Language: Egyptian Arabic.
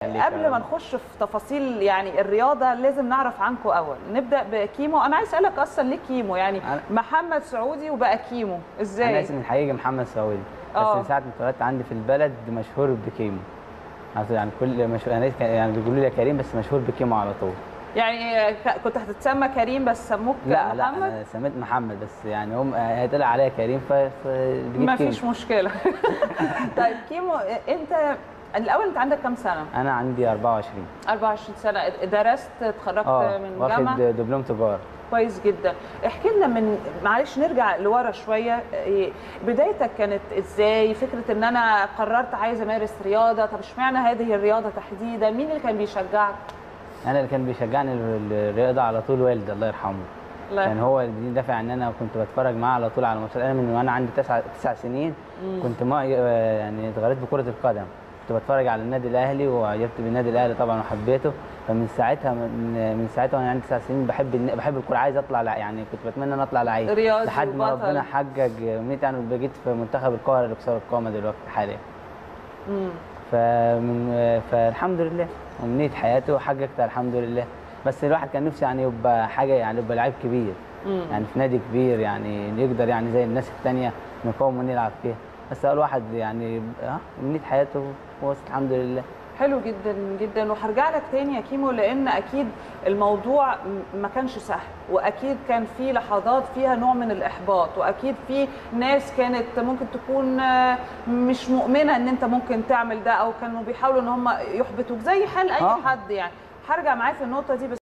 قبل ما نخش في تفاصيل يعني الرياضه لازم نعرف عنكم اول نبدا بكيمو انا عايز اسالك اصلا ليه كيمو يعني أنا- محمد سعودي وبقى كيمو انا ازاي اسمي الحقيقي محمد سعودي بس آه. من ساعه ما اتولدت عندي في البلد مشهور بكيمو على طول يعني كل مشهور انا يعني بيقولوا لي يا كريم بس مشهور بكيمو على طول يعني ك- كنت هتتسمى كريم بس سموك لا لا محمد انا سميت محمد بس يعني هم هيطلع عليا كريم ف فبجيب ما كيمو. فيش مشكله طيب كيمو انت الاول انت عندك كام سنه انا عندي 24 24 سنه درست اتخرجت اه من واخد جامعه دبلوم تجاره كويس جدا احكي لنا من معلش نرجع لورا شويه إيه، بدايتك كانت ازاي فكره ان انا قررت عايز امارس رياضه طب اشمعنى هذه الرياضه تحديدا مين اللي كان بيشجعك انا اللي كان بيشجعني الرياضه على طول والدي الله يرحمه لا يعني هو اللي دافع ان انا كنت بتفرج معاه على طول على ماتشات انا من وانا عندي تسع تسع سنين كنت ما يعني اتغريت بكره القدم كنت بتفرج على النادي الاهلي وعجبت بالنادي الاهلي طبعا وحبيته فمن ساعتها من, من ساعتها وانا عندي تسع سنين بحب الن- بحب الكوره عايز اطلع لع- يعني كنت بتمنى ان أنا اطلع لعيب رياضي لحد ما وبطل. ربنا حجج امنيتي يعني بقيت في منتخب القاهره لكسار القامه دلوقتي حاليا مم. فمن فالحمد لله امنيه حياتي وحققتها الحمد لله بس الواحد كان نفسه يعني يبقى حاجه يعني يبقى لعيب كبير مم. يعني في نادي كبير يعني يقدر يعني زي الناس التانية نقاوم ونلعب فيها بس هو الواحد يعني اه امنيه حياته وصلت الحمد لله حلو جدا جدا وهرجع لك تاني يا كيمو لان اكيد الموضوع م- ما كانش سهل واكيد كان في لحظات فيها نوع من الاحباط واكيد في ناس كانت ممكن تكون آه، مش مؤمنه ان انت ممكن تعمل ده او كانوا بيحاولوا ان هم يحبطوك زي حال اي آه. حد يعني هرجع معاه في النقطه دي بس